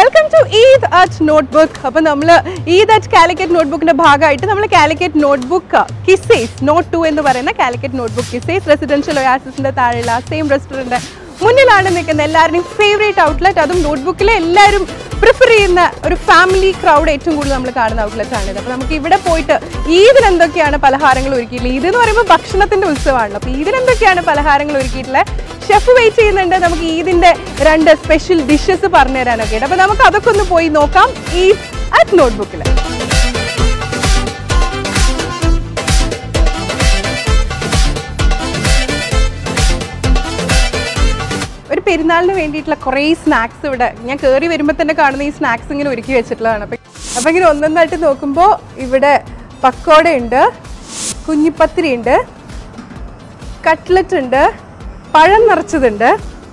Welcome to eat at notebook അപ്പോൾ നമ്മൾ eat at Calicut നോട്ട്ബുക്കിന്റെ ഭാഗമായിട്ട് നമ്മൾ കാലിക്കറ്റ് നോട്ട്ബുക്ക് കിസേസ് നോട്ട് ടു എന്ന് പറയുന്ന കാലിക്കറ്റ് നോട്ട്ബുക്ക് കിസേസ് റെസിഡൻഷ്യൽ ഒയാസിന്റെ താഴെയുള്ള സെയിം റെസ്റ്റോറൻറ്റ് മുന്നിലാണ് നിൽക്കുന്ന എല്ലാവരുടെയും ഫേവറേറ്റ് ഔട്ട്ലെറ്റ് അതും നോട്ട്ബുക്കിലെ എല്ലാവരും പ്രിഫർ ചെയ്യുന്ന ഒരു ഫാമിലി ക്രൗഡ് ഏറ്റവും കൂടുതൽ നമ്മൾ കാണുന്ന ഔട്ട്ലെറ്റ് ആണിത് അപ്പോൾ നമുക്ക് ഇവിടെ പോയിട്ട് ഈദിന് എന്തൊക്കെയാണ് പലഹാരങ്ങൾ ഒരുക്കിയിട്ടുള്ളത് ഈദ് എന്ന് പറയുമ്പോൾ ഭക്ഷണത്തിന്റെ ഉത്സവമാണല്ലോ അപ്പോൾ ഈദിന് എന്തൊക്കെയാണ് പലഹാരങ്ങൾ ഒരുക്കിയിട്ടുള്ളത് ഷെഫ് വെയിറ്റ് ചെയ്യുന്നുണ്ട് നമുക്ക് ഈദിന്റെ രണ്ട് സ്പെഷ്യൽ ഡിഷസ് പറഞ്ഞു തരാനൊക്കെ ഉണ്ട് അപ്പോൾ നമുക്ക് അതൊക്കെ ഒന്ന് പോയി നോക്കാം ഈദ് അറ്റ് നോട്ട്ബുക്കിൽ ഒരു പെരുന്നാളിന് വേണ്ടിയിട്ടുള്ള കുറേ സ്നാക്സ് ഇവിടെ ഞാൻ കയറി വരുമ്പോൾ തന്നെ കാണുന്ന ഈ സ്നാക്സ് ഇങ്ങനെ ഒരുക്കി വെച്ചിട്ടുള്ളതാണ് അപ്പം അപ്പം ഇങ്ങനെ ഒന്നൊന്നായിട്ട് നോക്കുമ്പോൾ ഇവിടെ പക്കോട ഉണ്ട് കുഞ്ഞിപ്പത്തിരി ഉണ്ട് കട്ട്ലറ്റ് ഉണ്ട് പഴം നിറച്ചതുണ്ട്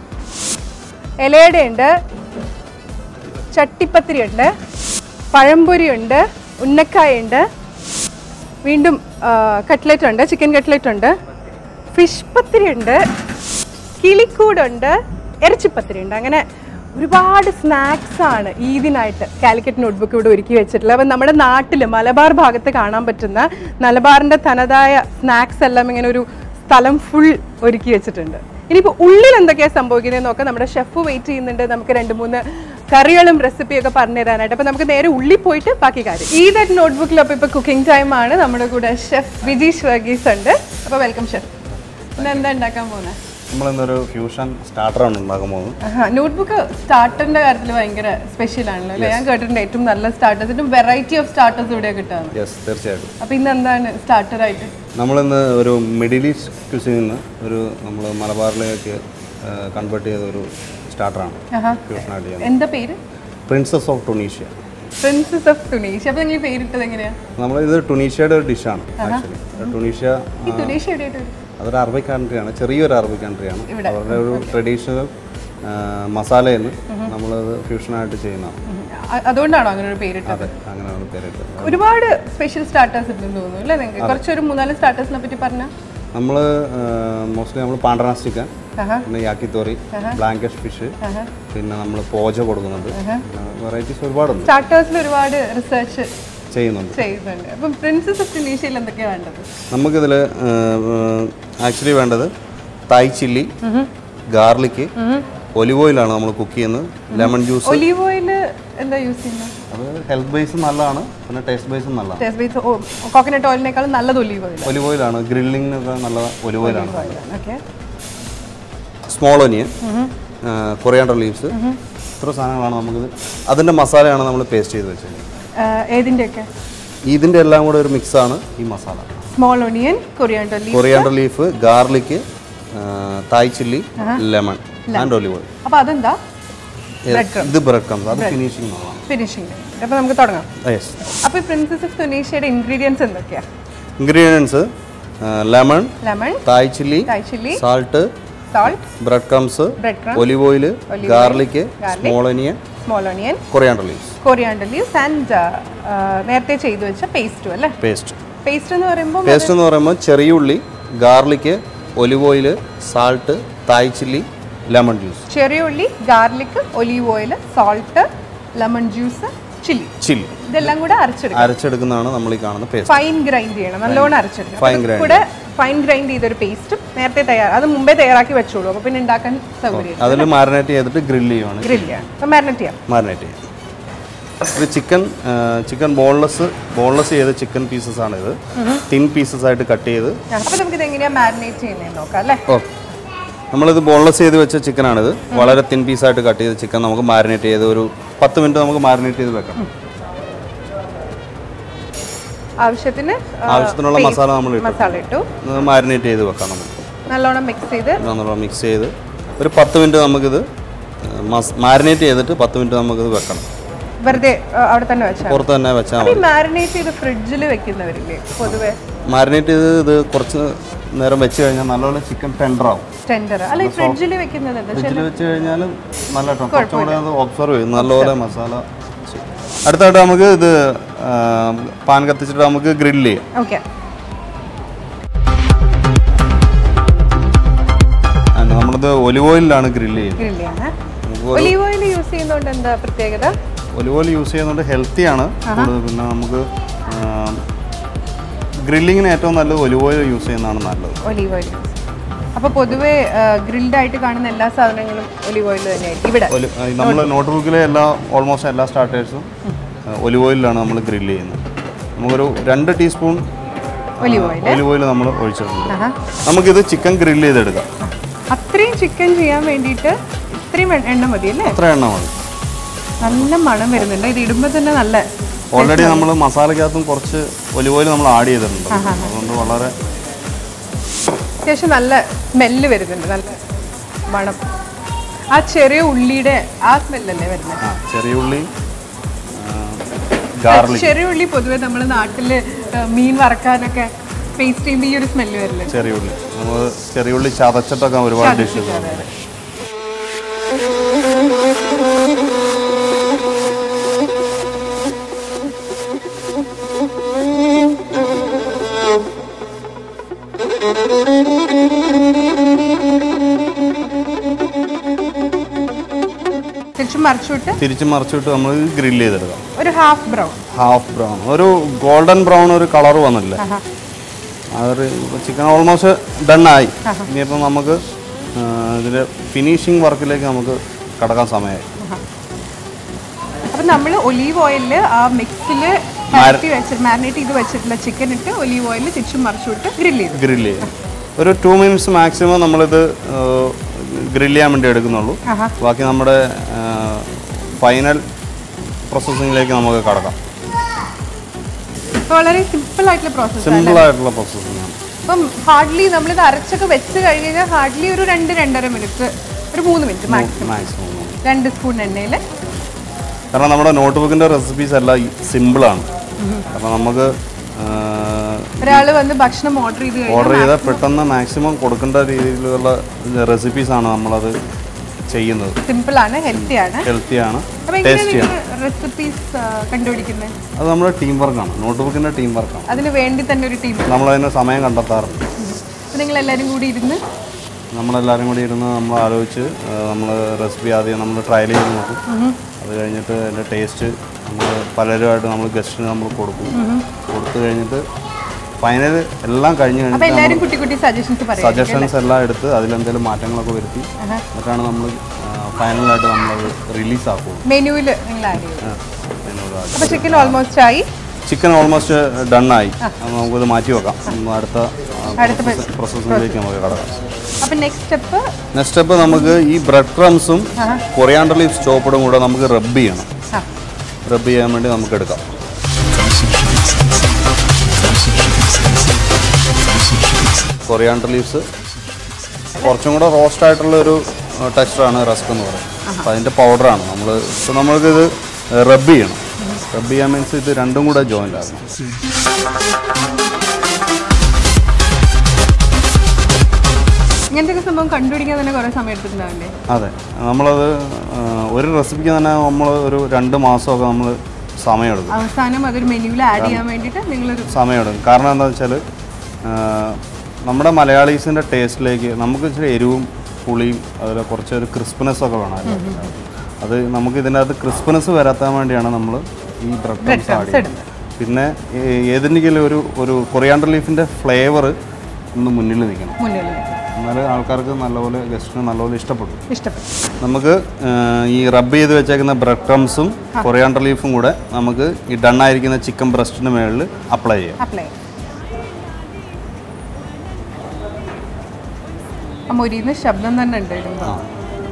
ഇലയുടെ ഉണ്ട് ചട്ടിപ്പത്തിരി ഉണ്ട് പഴംപൊരി ഉണ്ട് ഉന്നക്കായ ഉണ്ട് വീണ്ടും കട്ട്ലറ്റ് ഉണ്ട് ചിക്കൻ കട്ട്ലറ്റ് ഉണ്ട് ഫിഷ് പത്തിരി ഉണ്ട് കിളിക്കൂടുണ്ട് ഇറച്ചിപ്പത്തിരി ഉണ്ട് അങ്ങനെ ഒരുപാട് സ്നാക്സ് ആണ് ഈദിനായിട്ട് കാലിക്കറ്റ് നോട്ട്ബുക്ക് ഇവിടെ ഒരുക്കി വെച്ചിട്ടുള്ളത് അപ്പം നമ്മുടെ നാട്ടിൽ മലബാർ ഭാഗത്ത് കാണാൻ പറ്റുന്ന മലബാറിൻ്റെ തനതായ സ്നാക്സ് എല്ലാം ഇങ്ങനെ ഒരു സ്ഥലം ഫുൾ ഒരുക്കി വെച്ചിട്ടുണ്ട് ഇനിയിപ്പോൾ ഉള്ളിൽ എന്തൊക്കെയാണ് സംഭവിക്കുന്നത് നോക്കാം നമ്മുടെ ഷെഫ് വെയിറ്റ് ചെയ്യുന്നുണ്ട് നമുക്ക് രണ്ട് മൂന്ന് കറികളും റെസിപ്പിയും ഒക്കെ പറഞ്ഞു തരാനായിട്ട് അപ്പോൾ നമുക്ക് നേരെ ഉള്ളിൽ പോയിട്ട് ബാക്കി കാര്യം ഈ ദറ്റ് നോട്ട്ബുക്കിൽ അപ്പോൾ ഇപ്പോൾ കുക്കിംഗ് ടൈം ആണ് നമ്മുടെ കൂടെ ഷെഫ് വിജീഷ് വർഗീസ് ഉണ്ട് അപ്പോൾ വെൽക്കം ഷെഫ് ഇന്ന് എന്താ ഉണ്ടാക്കാൻ പോകുന്നത് നമ്മളിന്നൊരു ഫ്യൂഷൻ സ്റ്റാർട്ടറാണ് ഉണ്ടാക്കാൻ പോകുന്നത് നോട്ട്ബുക്ക് സ്റ്റാർട്ടറിന്റെ കാര്യത്തിൽ ഭയങ്കര സ്പെഷ്യൽ ആണല്ലോ അല്ലേ ഞാൻ കേട്ടിട്ടുണ്ട് ഏറ്റവും നല്ല സ്റ്റാർട്ടേഴ്സിനും വെറൈറ്റി ഓഫ് സ്റ്റാർട്ടേഴ്സ് ഇവിടെ കിട്ടാണ് യെസ് തീർച്ചയായിട്ടും അപ്പൊ ഇന്ന് എന്താണ് സ്റ്റാർട്ടർ ആയിട്ട് നമ്മളിന്ന് ഒരു മിഡിൽ ഈസ്റ്റ് ക്യൂസിൽ നിന്ന് ഒരു നമ്മൾ മലബാറിലേക്ക് കൺവേർട്ട് ചെയ്ത ഒരു സ്റ്റാർട്ടറാണ് ആഹാ. ഫ്യൂഷനായിട്ട് ചെയ്യുന്നത് എന്താ പേര് princess of Tunisia princess of Tunisia അപ്പൊ നിങ്ങൾ പേരിട്ടത് എങ്ങനെയാ നമ്മൾ ഇത് ടുണീഷ്യയുടെ ഒരു ഡിഷാണ് ആക്ച്വലി ടുണീഷ്യ ഈ ടുണീഷ്യ എവിടെയായിട്ട് വരും അതൊരു അറബിക് കൺട്രിയാണ് ചെറിയൊരു അറബിക് കൺട്രിയാണ് അവരുടെ ഒരു ട്രഡീഷണൽ മസാലയിൽ നമ്മളത് ഫ്യൂഷനായിട്ട് ചെയ്യുന്നതാണ് ഉം. അ- അതുകൊണ്ടാണോ അങ്ങനെ ഒരു പേരിട്ടത് അതെ അങ്ങനെയാണ് പേരിട്ടത് ഒരുപാട് സ്പെഷ്യൽ സ്റ്റാർട്ടേഴ്സ് ഉണ്ടെന്ന് തോന്നുന്നു അല്ലേ നിങ്ങൾക്ക് കുറച്ചൊരു മൂന്നാല് സ്റ്റാർട്ടേഴ്സിനെ പറ്റി പറഞ്ഞാൽ നമ്മൾ മോസ്റ്റ്ലി നമ്മൾ പാണ്ഡറാസ് ചിക്കൻ ആഹാ. പിന്നെ യാക്കിത്തോറി ബ്ലാങ്കഷ് ഫിഷ് പിന്നെ നമ്മൾ പോജ കൊടുക്കുന്നുണ്ട് വെറൈറ്റീസ് ഒരുപാടുണ്ട് സ്റ്റാർട്ടേഴ്സിൽ ഒരുപാട് റിസർച്ച് ചെയ്യുന്നുണ്ട് ചെയ്യുന്നുണ്ട് അപ്പം പ്രിൻസസ് ഓഫ് ടുണീഷ്യയിൽ എന്തൊക്കെയാണ് വേണ്ടത് നമുക്കിതിൽ ആക്ച്വലി വേണ്ടത് തായ് ചില്ലി ഗാർലിക്ക് ഒലിവ് ഓയിലാണ് നമ്മൾ കുക്ക് ചെയ്യുന്നത് ലെമൺ ജ്യൂസ് ഒലീവ് ഓയിൽ എന്താ യൂസ് ചെയ്യുന്നത് അത് ഹെൽത്ത് ബേസും നല്ലതാണ് പിന്നെ ടേസ്റ്റ് ബേസും നല്ലതാണ് ടേസ്റ്റ് ബേസ് കോക്കനട്ട് ഓയിലിനേക്കാളും നല്ലത് ഒലീവ് ഓയിൽ ഒലിവ് ഓയിലാണ് ഗ്രില്ലിങ്ങിനൊക്കെ നല്ല ഒലിവ് ഓയിലാണ് okay small onion coriander leaves ഇത്ര സാധനങ്ങളാണ് നമുക്കിത് അതിൻ്റെ മസാലയാണ് നമ്മൾ പേസ്റ്റ് ചെയ്ത് വെച്ചത് ഏതിൻ്റെയൊക്കെ ഇതിൻ്റെ എല്ലാം കൂടെ ഒരു മിക്സാണ് ഈ masala small onion coriander leaf coriander leaf garlic Thai chilli lemon and olive oil അപ്പോൾ അതെന്താ ഇത് ബ്രെഡ് ക്രംസ് അത് ഫിനിഷിംഗ് എന്നുള്ളതാണ് ഫിനിഷിംഗ് അപ്പോൾ നമുക്ക് തുടങ്ങാം യെസ് അപ്പോൾ ഈ പ്രിൻസസ് ഓഫ് തുനീഷ്യയുടെ ഇൻഗ്രീഡിയൻസ് എന്തൊക്കെയാണ് ingredients lemon lemon Thai chilli Thai chilli salt salt bread crumbs bread crumb olive oil garlic small onion small onion coriander leaves coriander leaves and നേരത്തെ ചെയ്തു വെച്ച പേസ്റ്റും അല്ലേ പേസ്റ്റ് പേസ്റ്റ് എന്ന് പറയുമ്പോൾ പേസ്റ്റ് എന്ന് പറയുമ്പോൾ ചെറിയ ഉള്ളി garlic olive oil salt Thai chilli lemon juice ചെറിയ ഉള്ളി garlic olive oil salt lemon juice chilli chilli ഇതെല്ലാം കൂടെ അരച്ചെടുക്കും അരച്ചെടുക്കുന്നതാണ് നമ്മൾ ഈ കാണുന്ന പേസ്റ്റ് ഫൈൻ ഗ്രൈൻഡ് ചെയ്യണം നല്ലോണം അരച്ചെടുക്കണം Fine അപ്പൊ grind. കൂടെ ഫൈൻ ഗ്രൈൻഡ് ചെയ്തൊരു പേസ്റ്റും നേരത്തെ തയ്യാർ അത് മുമ്പേ തയ്യാറാക്കി വെച്ചോളൂ അപ്പോൾ പിന്നെ ഉണ്ടാക്കാൻ സൗകര്യം അതിൽ മാരിനേറ്റ് ചെയ്തിട്ട് ഗ്രില്ല് ചെയ്യുവാണ് ഗ്രില്ല് ചെയ്യാം അപ്പോൾ മാരിനേറ്റ് ചെയ്യാം മാരിനേറ്റ് ചെയ്യും ഇത് ചിക്കൻ ചിക്കൻ ബോൺലെസ് ബോൺലെസ് ചെയ്ത ചിക്കൻ പീസസ് ആണ് ഇത് തിൻ പീസസ് ആയിട്ട് കട്ട് ചെയ്ത് അപ്പോൾ നമുക്കിത് എങ്ങനെയാണ് മാരിനേറ്റ് ചെയ്യുന്നത് നോക്കാം അല്ലേ ഓക്കെ നമ്മളിത് ബോൺലെസ് ചെയ്ത് വെച്ച ചിക്കനാണിത് വളരെ തിൻ പീസായിട്ട് കട്ട് ചെയ്ത ചിക്കൻ നമുക്ക് മാരിനേറ്റ് ചെയ്ത് ഒരു പത്ത് മിനിറ്റ് നമുക്ക് മാരിനേറ്റ് ചെയ്ത് വെക്കണം ആവശ്യത്തിന് ആ, ആവശ്യത്തിനുള്ള paste, മസാല നമ്മൾ ഇട്ടു മസാല ഇട്ടു മാരിനേറ്റ് ചെയ്ത് വെക്കാം നമുക്ക് നല്ലോണം മിക്സ് ചെയ്ത് നമ്മൾ മിക്സ് ചെയ്ത് ഒരു പത്ത് മിനിറ്റ് നമുക്കിത് മാരിനേറ്റ് ചെയ്തിട്ട് പത്ത് മിനിറ്റ് നമുക്കിത് വെക്കണം വെറുതെ ആ, അവിടെ തന്നെ വെച്ചാൽ പുറത്ത് തന്നെ വെച്ചാൽ ഈ മതി മാരിനേറ്റ് ചെയ്ത് ഫ്രിഡ്ജിൽ വെക്കുന്നവരില്ലേ പൊതുവെ മാരിനേറ്റ് ചെയ്ത് ഇത് കുറച്ച് നേരം വെച്ച് കഴിഞ്ഞാൽ നല്ലപോലെ ചിക്കൻ ടെൻഡർ ആവും ടെൻഡർ അല്ല ഈ ഫ്രിഡ്ജിൽ വെക്കുന്നത് എന്താ ഫ്രിഡ്ജിൽ വെച്ച് കഴിഞ്ഞാൽ നല്ല ട്ടോ. കുറച്ചും കൂടെ അത് ഒബ്സർവ് ചെയ്യും നല്ലപോലെ മസാല ചെയ്യും. അടുത്തായിട്ട് നമുക്ക് ഇത് ആ, പാൻ കത്തിച്ചിട്ട് നമുക്ക് ഗ്രില്ല് ചെയ്യാം ഓക്കെ And നമ്മളിത് ഒലിവ് ഓയിലാണ് ഗ്രില്ല് ചെയ്യുന്നത് ഗ്രില്ല് ചെയ്യാൻ നമുക്ക് ഒലീവ് ഓയിൽ യൂസ് ചെയ്യുന്നതുകൊണ്ട് എന്താ പ്രത്യേകത ഒലിവ് ഓയിൽ യൂസ് ചെയ്യുന്നതുകൊണ്ട് ഹെൽത്തിയാണ് കൂടുതൽ പിന്നെ നമുക്ക് ഗ്രില്ലിങ്ങിന് ഏറ്റവും നല്ലത് ഒലിവ് ഓയിൽ യൂസ് ചെയ്യുന്നതാണ് നല്ലത് ഒലീവ് ഓയിൽ അപ്പൊ പൊതുവെ ഗ്രിൽഡ് ആയിട്ട് കാണുന്ന എല്ലാ സാധനങ്ങളും ഒലീവ് ഓയിൽ തന്നെയായിരിക്കും ഇവിടെ നമ്മൾ നോട്ട് ബുക്കിലെ എല്ലാ ഓൾമോസ്റ്റ് എല്ലാ സ്റ്റാർട്ടേഴ്സും ഒലിവ് ഓയിലാണ് നമ്മൾ ഗ്രില്ല് ചെയ്യുന്നത് നമുക്കൊരു രണ്ട് teaspoon olive oil olive oil നമ്മൾ ഒഴിച്ചിട്ടുണ്ട് ആഹാ. നമുക്കിത് ചിക്കൻ ഗ്രില്ല് ചെയ്തെടുക്കാം അത്രയും ചിക്കൻ ചെയ്യാൻ വേണ്ടിയിട്ട് ഇത്രയും എ- എണ്ണ മതി അല്ലേ അത്ര എണ്ണ മതി നല്ല മണം വരുന്നുണ്ട് ഇത് ഇടുമ്പോൾ തന്നെ നല്ല ഓൾറെഡി നമ്മൾ മസാലയ്ക്കകത്തും കുറച്ച് ഒലിവ് ഓയിൽ നമ്മൾ ആഡ് ചെയ്തിട്ടുണ്ട് അതുകൊണ്ട് വളരെ അത്യാവശ്യം നല്ല സ്മെല്ല് വരുന്നുണ്ട് നല്ല മണം ആ ചെറിയ ഉള്ളിയുടെ ആ സ്മെല്ലല്ലേ വരുന്നത് ആ ചെറിയ ഉള്ളി ഗാർലിക് ചെറിയ ഉള്ളി പൊതുവെ നമ്മൾ നാട്ടിൽ മീൻ വറക്കാനൊക്കെ പേസ്റ്റ് ചെയ്യുമ്പോൾ ഈ ഒരു സ്മെല്ല് വരില്ലേ ചെറിയ ഉള്ളി നമ്മൾ ചെറിയ ഉള്ളി ചതച്ചിട്ടൊക്കെ ഒരുപാട് ഡിഷസ് അതെ, അതെ. തിരിച്ചും മറിച്ചുവിട്ട് തിരിച്ച് മറിച്ചിട്ട് നമ്മൾ ഗ്രില്ല് ചെയ്തെടുക്കാം ഒരു ഹാഫ് ബ്രൗൺ ഹാഫ് ബ്രൗൺ ഒരു ഗോൾഡൻ ബ്രൗൺ ഒരു കളർ വന്നില്ലേ അതൊരു ചിക്കൻ ഓൾമോസ്റ്റ് ഡണ്ണായി ഇനിയിപ്പോൾ നമുക്ക് ഇതിൻ്റെ ഫിനിഷിങ് വർക്കിലേക്ക് നമുക്ക് കടക്കാൻ സമയമായി അപ്പം നമ്മൾ ഒലീവ് ഓയിലിൽ ആ മിക്സിൽ പരത്തി വെച്ച് മാരിനേറ്റ് ചെയ്ത് വെച്ചിട്ടുള്ള ചിക്കൻ ഇട്ട് ഒലീവ് ഓയിലിൽ തിരിച്ചും മറിച്ചുവിട്ട് ഗ്രില്ല് ചെയ്തു ഗ്രില്ല് ചെയ്യും ഒരു ടു മിനിറ്റ്സ് മാക്സിമം നമ്മളിത് ഗ്രില്ല് ചെയ്യാൻ വേണ്ടി എടുക്കുന്നുള്ളൂ ആഹാ. ബാക്കി നമ്മുടെ ഫൈനൽ പ്രോസസ്സിങ്ങിലേക്ക് നമുക്ക് കടക്കാം അപ്പോൾ വളരെ സിമ്പിൾ ആയിട്ടുള്ള പ്രോസസ്സ് സിമ്പിൾ ആയിട്ടുള്ള പ്രോസസ്സിംഗ് ആണ് അപ്പം ഹാർഡ്ലി നമ്മളിത് അരച്ചൊക്കെ വെച്ച് കഴിഞ്ഞ് കഴിഞ്ഞാൽ ഹാർഡ്ലി ഒരു രണ്ട് രണ്ടര മിനിറ്റ് ഒരു മൂന്ന് മിനിറ്റ് മാക്സിമം മാക്സിമം രണ്ട് സ്പൂൺ എണ്ണയിൽ കാരണം നമ്മുടെ നോട്ട് ബുക്കിൻ്റെ റെസിപ്പീസ് എല്ലാം സിമ്പിളാണ് കാരണം നമുക്ക് ഒരാൾ വന്ന് ഭക്ഷണം ഓർഡർ ചെയ്ത് കഴിഞ്ഞാൽ ഓർഡർ ചെയ്താൽ പെട്ടെന്ന് മാക്സിമം കൊടുക്കേണ്ട രീതിയിലുള്ള റെസിപ്പീസാണ് നമ്മളത് ചെയ്യുന്നത് സിമ്പിളാണ് ഹെൽത്തിയാണ് ഹെൽത്തിയാണ് അപ്പോൾ എങ്ങനെയാണ് ടേസ്റ്റിയാണ് നിങ്ങൾ റെസിപ്പീസ് കണ്ടുപിടിക്കുന്നത് അത് നമ്മുടെ ടീം വർക്കാണ് നോട്ട് ബുക്കിൻ്റെ ടീം വർക്കാണ് അതിന് വേണ്ടി തന്നെ ഒരു ടീം നമ്മളതിന് സമയം കണ്ടെത്താറുണ്ട് അപ്പോൾ നിങ്ങൾ എല്ലാവരും കൂടി ഇരുന്ന് നമ്മളെല്ലാവരും കൂടി ഇരുന്ന് നമ്മൾ ആലോചിച്ച് നമ്മൾ റെസിപ്പി ആദ്യം നമ്മൾ ട്രയൽ ചെയ്ത് നോക്കും അത് കഴിഞ്ഞിട്ട് അതിൻ്റെ ടേസ്റ്റ് നമ്മൾ പലരുമായിട്ട് നമ്മൾ ഗസ്റ്റിന് നമ്മൾ കൊടുക്കും കൊടുത്തു കഴിഞ്ഞിട്ട് ഫൈനൽ എല്ലാം കഴിഞ്ഞ് അപ്പോൾ കഴിഞ്ഞിട്ട് എല്ലാവരും കുട്ടി കുട്ടി സജഷൻസ് പറയാം സജഷൻസ് എല്ലാം എടുത്ത് അതിലെന്തെങ്കിലും മാറ്റങ്ങളൊക്കെ വരുത്തി എന്നിട്ടാണ് നമ്മൾ ഫൈനലായിട്ട് നമ്മളത് റിലീസ് ആക്കുള്ളൂ മെനുവിൽ നിങ്ങൾ ആഡ് ചെയ്യും അപ്പോൾ ചിക്കൻ ഓൾമോസ്റ്റ് ആയി ചിക്കൻ ഓൾമോസ്റ്റ് ഡണ്ണായി നമുക്കിത് മാറ്റി വെക്കാം ഉം, അടുത്ത അടുത്ത പ്രോസസ്സിലേക്ക് നമുക്ക് കടക്കാം അപ്പോൾ നെക്സ്റ്റ് സ്റ്റെപ്പ് നെക്സ്റ്റ് സ്റ്റെപ്പ് നമുക്ക് ഈ ബ്രെഡ് ക്രംസും കൊറിയാണ്ടർ ലീഫ് സ്റ്റോപ്പറും കൂടെ നമുക്ക് റബ്ബ് ചെയ്യണം ആ റബ്ബ് ചെയ്യാൻ വേണ്ടി നമുക്ക് എടുക്കാം കൊറിയാണ്ടർ ലീവ്സ് കുറച്ചും കൂടെ റോസ്റ്റ് ആയിട്ടുള്ള ഒരു ടെക്സ്ചറാണ് റസ്ക് എന്ന് പറയുന്നത് അപ്പോൾ അതിൻ്റെ പൗഡറാണ് നമ്മൾ ഇപ്പോൾ നമ്മൾക്കിത് റബ്ബ് ചെയ്യണം റബ്ബ് ചെയ്യാൻ മീൻസ് ഇത് രണ്ടും കൂടെ ജോയിൻ്റ് ആക്കണം ഇങ്ങനത്തെ സംഭവം കണ്ടുപിടിക്കാൻ തന്നെ കുറേ സമയം എടുത്തിട്ടുണ്ടാവില്ലേ അതെ നമ്മളത് ആ, ഒരു റെസിപ്പിക്ക് തന്നെ നമ്മൾ ഒരു രണ്ട് മാസമൊക്കെ നമ്മൾ സമയമെടുക്കും അവസാനം അതൊരു മെനുവിൽ ആഡ് ചെയ്യാൻ വേണ്ടിയിട്ട് നിങ്ങളൊരു സമയമെടുക്കും കാരണം എന്താ വെച്ചാൽ നമ്മുടെ മലയാളീസിൻ്റെ ടേസ്റ്റിലേക്ക് നമുക്ക് ഇച്ചിരി എരിവും പുളിയും അതുപോലെ കുറച്ച് ഒരു ക്രിസ്പിനെസ് ഒക്കെ വേണം അതിനകത്ത്. അത് നമുക്ക് ഇതിൻ്റെ അകത്ത് ക്രിസ്പിനെസ് വരാത്താൻ വേണ്ടിയാണ് നമ്മൾ ഈ ബ്രെഡ് ക്രംസ് ആഡ് ചെയ്യുന്നത് പിന്നെ ഏ- ഏതെങ്കിലും ഒരു ഒരു കൊറിയാണ്ടർ ലീഫിൻ്റെ ഫ്ലേവർ ഒന്ന് മുന്നിൽ നിൽക്കണം മുന്നിൽ എന്നാലേ ആൾക്കാർക്ക് നല്ലപോലെ ഗസ്റ്റിന് നല്ലപോലെ ഇഷ്ടപ്പെടും ഇഷ്ടപ്പെട്ടു നമുക്ക് ആ, ഈ റബ്ബ് ചെയ്ത് വെച്ചേക്കുന്ന ബ്രെഡ് ക്രംസും കൊറിയാണ്ടർ ലീഫും കൂടെ നമുക്ക് ഈ ഡണ്ണായിരിക്കുന്ന ചിക്കൻ ബ്രസ്റ്റിന് മുകളിൽ അപ്ലൈ ചെയ്യാം അപ്ലൈ ആ മൊരിയുന്ന ശബ്ദം തന്നെ ഉണ്ട് ഇടുമ്പോ. ആ.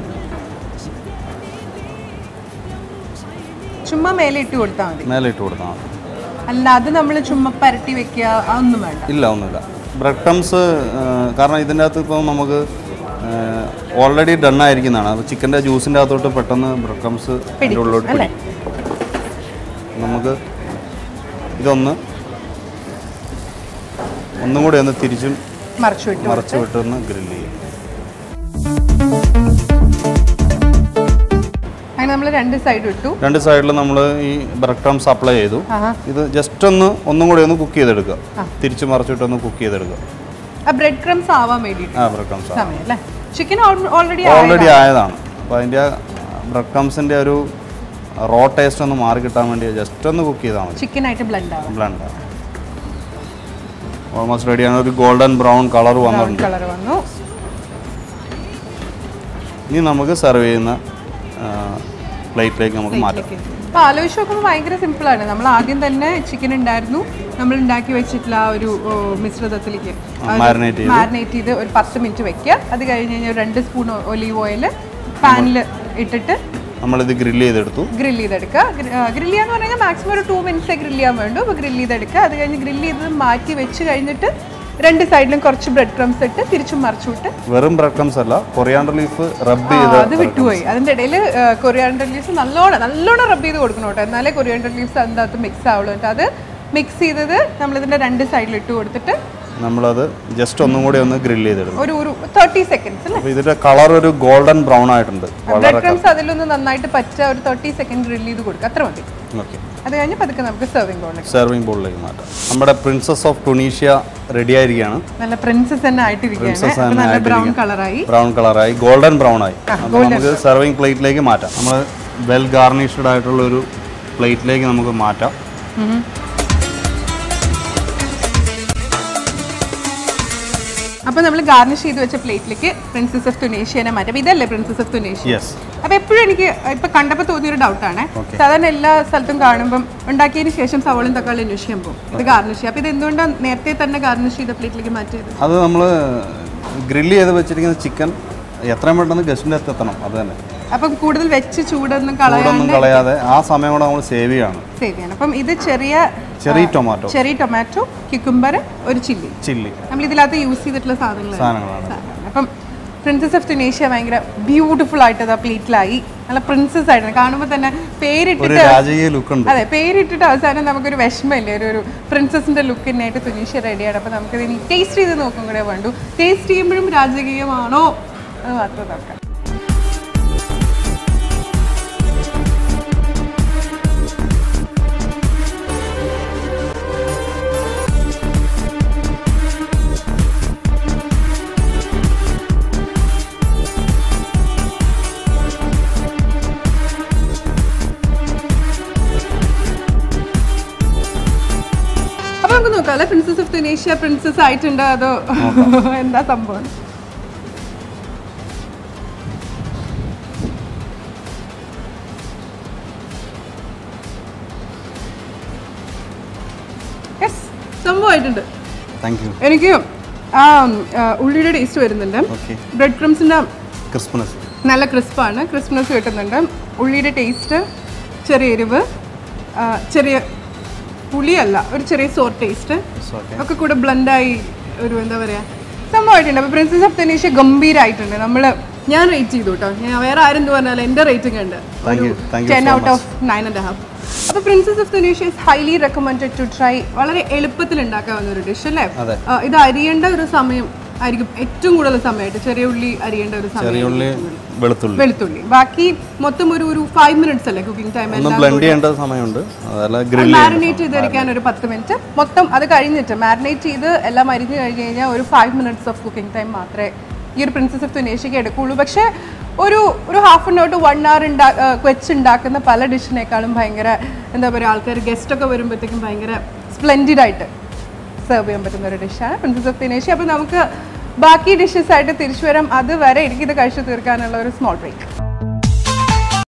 ചുമ്മാ മേലെ ഇട്ട് കൊടുത്താൽ മതി മേലെ ഇട്ട് കൊടുത്താൽ മതി അല്ലാതെ നമ്മൾ ചുമ്മാ പരട്ടി വെക്കുക അതൊന്നും വേണ്ട ഇല്ല ഒന്നുമില്ല ബ്രെഡ് ക്രംസ് കാരണം ഇതിൻ്റെ അകത്ത് ഇപ്പോൾ നമുക്ക് ഓൾറെഡി ഡൺ ആയിരിക്കുന്നതാണ് അപ്പോൾ ചിക്കൻ്റെ ജ്യൂസിൻ്റെ അകത്തോട്ട് പെട്ടെന്ന് ബ്രെഡ് ക്രംസ് അതിൻ്റെ ഉള്ളിലോട്ട് അല്ലേ? പിടിക്കും നമുക്ക് ഇതൊന്ന് ഒന്നും കൂടി ഒന്ന് തിരിച്ചും മറിച്ചു വിട്ടു മറച്ച് വിട്ടൊന്ന് ഗ്രില്ല് ചെയ്യും അങ്ങനെ നമ്മൾ രണ്ട് സൈഡ് ഇട്ടു രണ്ട് സൈഡിൽ നമ്മൾ ഈ ബ്രെഡ് ക്രംസ് അപ്ലൈ ചെയ്തു ആഹാ ഇത് ജസ്റ്റ് ഒന്ന് ഒന്നും കൂടി ഒന്ന് കുക്ക് ചെയ്തെടുക്കുക തിരിച്ച് മറിച്ചിട്ടൊന്ന് കുക്ക് ചെയ്തെടുക്കുക ആ ബ്രെഡ് ക്രംസ് ആവാൻ വേണ്ടിയിട്ട് ആ ബ്രെഡ് ക്രംസ് സമയം അല്ലേ ചിക്കൻ ഓൾറെഡി ഓൾറെഡി ആയതാണ് അപ്പോൾ അതിൻ്റെ ബ്രെഡ് ക്രംസിൻ്റെ ഒരു റോ ടേസ്റ്റ് ഒന്ന് മാറി കിട്ടാൻ വേണ്ടി ജസ്റ്റ് ഒന്ന് കുക്ക് ചെയ്താൽ മതി ചിക്കനായിട്ട് ബ്ലെൻഡ് ആവും ബ്ലണ്ട് ഓൾമോസ്റ്റ് റെഡിയാണ് ഒരു ഗോൾഡൻ ബ്രൗൺ കളർ വന്നിട്ടുണ്ട് കളർ വന്നു ഇനി നമുക്ക് സെർവ് ചെയ്യുന്ന പ്ലേറ്റിലേക്ക് നമുക്ക് മാറ്റാം അപ്പൊ ആലോചിച്ച് നോക്കുമ്പോൾ ഭയങ്കര സിമ്പിളാണ് നമ്മൾ ആദ്യം തന്നെ ചിക്കൻ ഉണ്ടായിരുന്നു നമ്മൾ ഉണ്ടാക്കി വെച്ചിട്ടുള്ള ആ ഒരു ഓ, മിശ്രിതത്തിലേക്ക് മാരിനേറ്റ് ചെയ്ത് മാരിനേറ്റ് ചെയ്ത് ഒരു പത്ത് മിനിറ്റ് വെക്കുക അത് കഴിഞ്ഞ് കഴിഞ്ഞാൽ ഒരു രണ്ട് സ്പൂൺ ഒലീവ് ഓയിൽ പാനിൽ ഇട്ടിട്ട് നമ്മളിത് ഗ്രില്ല് ചെയ്തെടുത്തു ഗ്രില്ല് ചെയ്തെടുക്കുക ഗ്രില്ല് ചെയ്യാന്ന് പറഞ്ഞു കഴിഞ്ഞാൽ മാക്സിമം ഒരു ടു മിനിറ്റ്സേ ഗ്രില്ല് ചെയ്യാൻ വേണ്ടു അപ്പോൾ ഗ്രില്ല് ചെയ്തെടുക്കുക അത് കഴിഞ്ഞ് ഗ്രില്ല് ചെയ്ത് മാറ്റി വെച്ച് കഴിഞ്ഞിട്ട് രണ്ട് സൈഡിലും കുറച്ച് ബ്രെഡ് ക്രംസ് ഇട്ട് തിരിച്ചും മറിച്ചു വിട്ട് വെറും ബ്രെഡ് ക്രംസ് അല്ല കൊറിയാണ്ടർ ലീഫ് റബ്ബ് ആ, ചെയ്ത് അത് വിട്ടുപോയി അതിന്റെ ഇടയിൽ കൊറിയാണ്ടർ ലീവ്സ് നല്ലോണം നല്ലോണം റബ്ബ് ചെയ്ത് കൊടുക്കണം കേട്ടോ എന്നാലേ കൊറിയാണ്ടർ ലീവ്സ് അതിൻ്റെ അകത്ത് മിക്സ് ആവുള്ളൂ എന്നിട്ട് അത് മിക്സ് ചെയ്തത് നമ്മളിതിന്റെ രണ്ട് സൈഡിൽ ഇട്ട് കൊടുത്തിട്ട് നമ്മളത് ജസ്റ്റ് ഒന്നും കൂടി ഒന്ന് ഗ്രില്ല് ചെയ്തെടുക്കും ഒരു ഒരു തേർട്ടി സെക്കൻഡ്സ് അല്ലേ അപ്പോൾ ഇതിൻ്റെ കളർ ഒരു ഗോൾഡൻ ബ്രൗൺ ആയിട്ടുണ്ട് വളരെ ബ്രെഡ് ക്രംസ് അതിലൊന്ന് നന്നായിട്ട് പറ്റ ഒരു തേർട്ടി സെക്കൻഡ് ഗ്രില്ല് ചെയ്ത് കൊടുക്കുക അത്ര മതി ഓക്കെ അത് കഴിഞ്ഞ് പതുക്കെ നമുക്ക് സെർവിംഗ് ബോളിലേക്ക് സെർവിങ് ബോളിലേക്ക് മാറ്റാം നമ്മുടെ പ്രിൻസസ് ഓഫ് ടുണീഷ്യ റെഡി ആയിരിക്കുകയാണ് നല്ല പ്രിൻസസ് തന്നെ ആയിട്ടിരിക്കുകയാണ് Princess അപ്പൊ തന്നെ നല്ല ബ്രൗൺ കളറായി ബ്രൗൺ കളറായി ഗോൾഡൻ ബ്രൗൺ ആയി അപ്പോൾ നമുക്ക് സെർവിങ് പ്ലേറ്റിലേക്ക് മാറ്റാം നമ്മൾ വെൽ ഗാർണിഷ്ഡ് ആയിട്ടുള്ള ഒരു പ്ലേറ്റിലേക്ക് നമുക്ക് മാറ്റാം അപ്പൊ നമ്മൾ ഗാർണിഷ് ചെയ്ത് വെച്ച പ്ലേറ്റിലേക്ക് പ്രിൻസസ് ഓഫ് തുനേഷ്യനെ മാറ്റാം അപ്പൊ ഇതല്ലേ പ്രിൻസസ് ഓഫ് തുനേഷ്യ യെസ് അപ്പൊ എപ്പോഴും എനിക്ക് ഇപ്പൊ കണ്ടപ്പോൾ തോന്നിയൊരു ഡൗട്ടാണ് Okay. സാധാരണ എല്ലാ സ്ഥലത്തും കാണുമ്പോൾ ഉണ്ടാക്കിയതിന് ശേഷം സവോളും തക്കാളി അന്വേഷിക്കാൻ പോകും ഇത് ഗാർണിഷ് ചെയ്യാം അപ്പൊ ഇത് എന്തുകൊണ്ടാണ് നേരത്തെ തന്നെ ഗാർണിഷ് ചെയ്ത പ്ലേറ്റിലേക്ക് മാറ്റിയത് അത് നമ്മൾ ഗ്രില്ല് ചെയ്ത് വെച്ചിരിക്കുന്ന ചിക്കൻ എത്രയും പെട്ടെന്ന് ഗസ്റ്റിൻ്റെ അടുത്ത് എത്തണം അത് തന്നെ അപ്പം കൂടുതൽ വെച്ച് ചൂടൊന്നും ചൂടൊന്നും കളയാണ്ട് കളയാതെ ആ സമയം കൂടെ നമ്മൾ സേവ് ചെയ്യാണ് സേവ് ചെയ്യണം അപ്പം ഇത് ചെറിയ ചെറിയ ടൊമാറ്റോ ചെറിയ ടൊമാറ്റോ ക്യുക്കുംബർ ഒരു ചില്ലി ചില്ലി നമ്മൾ ഇതിനകത്ത് യൂസ് ചെയ്തിട്ടുള്ള സാധനങ്ങളാണ് സാധനങ്ങളാണ് സാധനമാണ്. അപ്പം പ്രിൻസസ് ഓഫ് തുനേഷ്യ ഭയങ്കര ബ്യൂട്ടിഫുൾ ആയിട്ട് ആ പ്ലേറ്റിലായി നല്ല പ്രിൻസസ് ആയിരുന്നു കാണുമ്പോൾ തന്നെ ഒരു പേരിട്ടിട്ട് രാജകീയ ലുക്ക് ഉണ്ട് അതെ പേരിട്ടിട്ട് അവസാനം നമുക്കൊരു വിഷമമില്ലേ ഒരു ഒരു പ്രിൻസസിന്റെ ലുക്കിനായിട്ട് തുനീഷ്യ റെഡിയാണ് അപ്പോൾ നമുക്കിത് ഇനി ടേസ്റ്റ് ചെയ്ത് നോക്കും കൂടെ വേണ്ടു ടേസ്റ്റ് ചെയ്യുമ്പോഴും രാജകീയമാണോ അത് മാത്രം നോക്കാം അപ്പൊ നമുക്ക് നോക്കാം അല്ലെ പ്രിൻസസ് ഓഫ് തുനേഷ്യ പ്രിൻസസ് ആയിട്ടുണ്ടോ അതോ എന്താ സംഭവം യെസ് സംഭവമായിട്ടുണ്ട് താങ്ക് യു എനിക്ക് ആ ആ, ഉള്ളിയുടെ ടേസ്റ്റ് വരുന്നുണ്ട് ഓക്കെ ബ്രെഡ് ക്രംസിന്റെ ക്രിസ്മസ് നല്ല ക്രിസ്പാണ് ക്രിസ്പ്നെസ് കിട്ടുന്നുണ്ട് ഉള്ളിയുടെ ടേസ്റ്റ് ചെറിയ എരിവ് ആ, ചെറിയ പുളിയല്ല ഒരു ചെറിയ സോർ ടേസ്റ്റ് ഓക്കെ ഒക്കെ കൂടെ ബ്ലെൻഡായി ഒരു എന്താ പറയുക സംഭവമായിട്ടുണ്ട് അപ്പോൾ പ്രിൻസസ് ഓഫ് തനീഷ് ഗംഭീരമായിട്ടുണ്ട് നമ്മൾ ഞാൻ റേറ്റ് ചെയ്തു കേട്ടോ ഞാൻ വേറെ ആരും എന്ത് പറഞ്ഞാലും എൻ്റെ റേറ്റിംഗ് ഉണ്ട് thank you thank you ten so out of nine and half അപ്പോൾ princess of Thanish is highly recommended to try വളരെ എളുപ്പത്തിൽ ഉണ്ടാക്കാവുന്ന ഒരു ഡിഷ് അല്ലേ അതെ. ആ, ഇത് അരിയേണ്ട ഒരു സമയം ആയിരിക്കും ഏറ്റവും കൂടുതൽ സമയമായിട്ട് ചെറിയ ഉള്ളി അരിയേണ്ട ഒരു സമയം ചെറിയ ഉള്ളി വെളുത്തുള്ളി വെളുത്തുള്ളി ബാക്കി മൊത്തം ഒരു ഒരു ഫൈവ് മിനിറ്റ്സ് അല്ലേ കുക്കിംഗ് ടൈം ഒന്ന് ബ്ലെൻഡ് ചെയ്യേണ്ട സമയമുണ്ട് അതല്ല ഗ്രില്ല് മാരിനേറ്റ് ചെയ്തെടുക്കാൻ ഒരു പത്ത് മിനിറ്റ് മൊത്തം അത് കഴിഞ്ഞിട്ട് മാരിനേറ്റ് ചെയ്ത് എല്ലാം അരിഞ്ഞ് കഴിഞ്ഞ് കഴിഞ്ഞാൽ ഒരു five minutes of cooking time മാത്രമേ ഈ ഒരു പ്രിൻസസ് ഓഫ് തുനേഷ്യക്ക് എടുക്കുള്ളൂ പക്ഷേ ഒരു ഒരു half an hour to one hour ഉണ്ടാ വെച്ച് ഉണ്ടാക്കുന്ന പല ഡിഷിനേക്കാളും ഭയങ്കര എന്താ പറയുക ആൾക്കാർ ഗസ്റ്റ് ഒക്കെ വരുമ്പോഴത്തേക്കും ഭയങ്കര സ്പ്ലെൻഡിഡ് ആയിട്ട് സെർവ് ചെയ്യാൻ പറ്റുന്ന ഒരു ഡിഷാണ് പ്രിൻസസ് ഓഫ് ദിനേശി അപ്പോൾ നമുക്ക് ബാക്കി ഡിഷസ് ആയിട്ട് തിരിച്ചു വരാം അതുവരെ എനിക്കിത് കഴിച്ചു തീർക്കാനുള്ള ഒരു സ്മോൾ ബ്രേക്ക്